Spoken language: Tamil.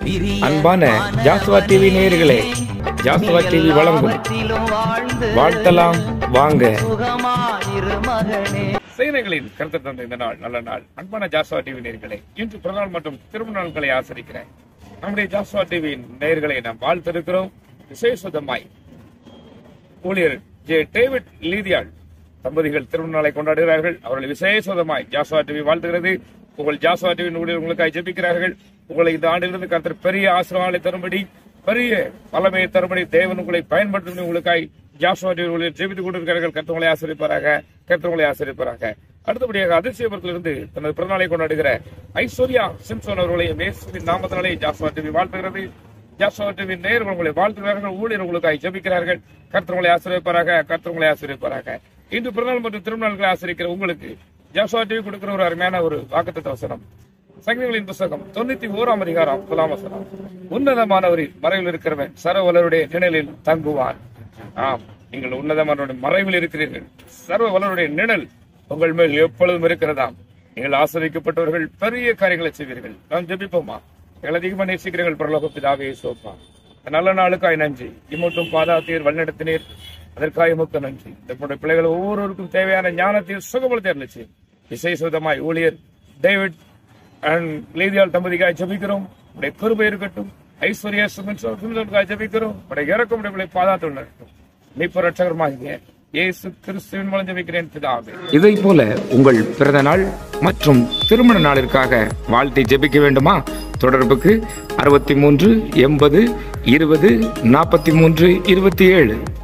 அன்பான ஜாஸ்வா டிவி நேயர்களே ஜாஸ்வா டிவி வழங்கும் வாழ்த்தலாம் வாங்க சேனைகளின் கருத்து தந்த இந்த நாள் நல்ல நாள் அன்பான ஜாஸ்வா டிவி நேயர்களே இன்று பிறநாள் மற்றும் திருமண நாட்களை ஆசரிக்கிறேன் நம்முடைய ஜாஸ்வா டிவியின் நேயர்களை நாம் வாழ்த்திருக்கிறோம் விசேஷமாய் ஊழியர் ஜே டேவிட் லீதியாள் தம்பதிகள் திருமண நாளை கொண்டாடுகிறார்கள் அவர்களை விசேஷமாய் ஜாஸ்வா டிவி வாழ்த்துகிறது உங்கள் ஜாஸ்வா டிவியின் ஊழியர் உங்களுக்காக ஜெபிக்கிறார்கள் உங்களை இந்த ஆண்டிலிருந்து கருத்தர் பெரிய ஆசீர்வாதங்களை தரும்படி பெரிய வல்லமையை தரும்படி தேவன் உங்களை பயன்படுத்தும் உங்களுக்காய் ஜாஸ்வா டிவி ஊழியர் ஜெபித்துக் கொண்டிருக்கிறார்கள் கருத்தவங்களை ஆசிரியப்பாராக கருத்தவங்களை ஆசிரியப்பாராக அடுத்தபடியாக அதிசயபுரத்திலிருந்து தனது பிறநாளை கொண்டாடுகிற ஐஸ்வர்யா சிம்சோன் அவர்களை இயேசுவின் நாமத்தினாலே ஜாஸ்வா டிவி வாழ்த்துகிறது ஜாஸ்வா டிவி நேயர்கள் உங்களை வாழ்த்துகிறார்கள் ஊழியர் உங்களுக்காக ஜெபிக்கிறார்கள் கர்த்தவங்களை ஆசிரியப்பாராக கர்த்தவங்களை ஆசிரியப்பாராக இன்று பிறநாள் மற்றும் திருநாள்களை ஆசிரிக்கிற உங்களுக்கு ஜாஸ்வா டிவி கொடுக்கிற ஒரு அருமையான ஒரு வாக்குத்த வசனம் சங்கங்களின் புஸ்தகம் தொண்ணூத்தி ஓராம் அதிகாரம் முதலாம் வசனம் உன்னதமானவரின் மறைவில் இருக்கிறவன் சர்வவலருடைய நிழலில் தங்குவான் ஆம் நீங்கள் உன்னதமானவருடைய மறைவில் இருக்கிறீர்கள் சர்வ வல்லவருடைய நிழல் உங்கள் மேல் எப்பொழுதும் இருக்கிறதாம் நீங்கள் ஆசிரியக்கப்பட்டவர்கள் பெரிய காரியங்களை செய்வீர்கள் நாம் ஜெபிப்போமா எங்கள் அதிகமாக நேசிக்கிறீர்கள் பரலோக பிதாவே சோப்பா இந்த நல்ல நாளுக்காய் நன்றி இம்மட்டும் பாதாத்தீர் வழிநடத்தினீர் அதற்காக முக்க நன்றி இந்த பிள்ளைகள் ஒவ்வொருவருக்கும் தேவையான ஞானத்தில் சுகபலத்தை இருந்துச்சு விசேஷமாய் ஊழியர் டேவிட் அண்ட் லேதியால் தம்பதிக்காய் ஜபிக்கிறோம் உடைய கிருபை இருக்கட்டும் ஐஸ்வர்யா சுமன்காய் ஜபிக்கிறோம் உடைய இறக்கம் உடைய பாதாத்துள்ள இருக்கட்டும் மீட்பு ரட்சகரமாகிய இயேசு கிறிஸ்துவின் மூலம் ஜபிக்கிறேன் பிதாவே இதை போல உங்கள் பிறந்த நாள் மற்றும் திருமண நாளிற்காக வாழ்த்தை ஜெபிக்க வேண்டுமா தொடர்புக்கு அறுபத்தி மூன்று எண்பது இருபது நாற்பத்தி மூன்று இருபத்தி ஏழு